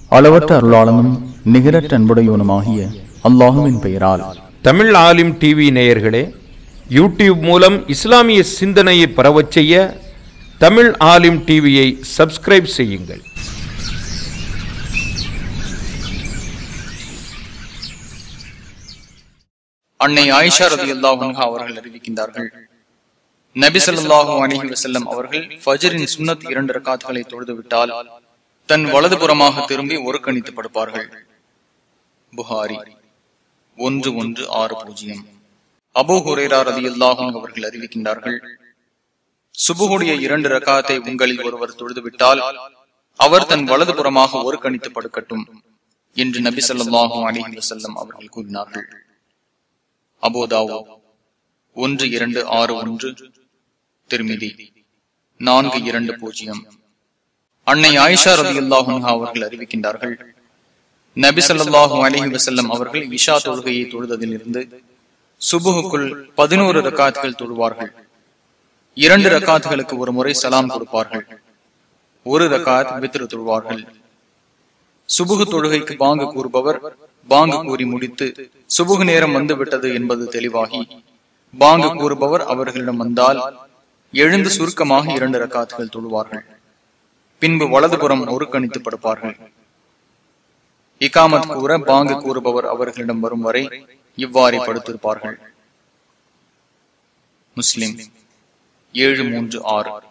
அளவற்ற அருளாளனும் நிகரற்ற அன்புடையவனுமாகிய அல்லாஹுவின் பெயரால் தமிழ் ஆலிம் டிவி நேயர்களே யூடியூப் மூலம் இஸ்லாமிய சிந்தனையை பரவச் செய்ய தமிழ் ஆலிம் டிவியை சப்ஸ்கிரைப் செய்யுங்கள் அன்னை ஆயிஷா ரதி அல்லாஹா அவர்கள் அறிவிக்கின்றார்கள் நபி ஸல்லல்லாஹு அலைஹி வஸல்லம் அவர்கள் ஃபஜ்ரின் சுன்னத் இரண்டு ரக்காத்துகளை தொழுதுவிட்டால் தன் வலதுபுறமாக திரும்பி ஒரு கணித்து படுப்பார்கள் புகாரி ஒன்று ஒன்று ஆறு பூஜ்ஜியம் அபூ ஹுரேரா ரதி அவர்கள் அறிவிக்கின்றார்கள் சுபுகுடைய இரண்டு ரக்காத்தை உங்களில் ஒருவர் தொழுதுவிட்டால் அவர் தன் வலதுபுறமாக ஒரு கணித்து படுக்கட்டும் என்று நபி ஸல்லல்லாஹு அலைஹி வஸல்லம் அவர்கள் கூறினார்கள் அபோதாவோ ஒன்று இரண்டு ஆறு ஒன்று திருமிதி நான்கு இரண்டு பூஜ்ஜியம் அன்னை ஆயிஷா ரதி அவர்கள் அறிவிக்கின்றார்கள் நபி ஸல்லல்லாஹு அலைஹி வஸல்லம் அவர்கள் இஷா தொழுகையை தொழுததில் இருந்து சுபுகுக்குள் பதினோரு ரக்காத்துகள் தொழுவார்கள் இரண்டு ரக்காத்துகளுக்கு ஒரு முறை சலாம் கொடுப்பார்கள் ஒரு ரக்காத் வித்திரு தொழுவார்கள் சுபுகு தொழுகைக்கு பாங்கு கூறுபவர் பாங்கு கூறி முடித்து சுபுகு நேரம் வந்து விட்டது என்பது தெளிவாகி பாங்கு கூறுபவர் அவர்களிடம் வந்தால் எழுந்து சுருக்கமாக இரண்டு ரக்காத்துகள் தொழுவார்கள் பின்பு வலதுபுறம் ஒரு கணித்து படுப்பார்கள் இகாமத் கூற பாங்கு கூறுபவர் அவர்களிடம் வரும் வரை இவ்வாறு படுத்திருப்பார்கள் முஸ்லிம் ஏழு மூன்று ஆறு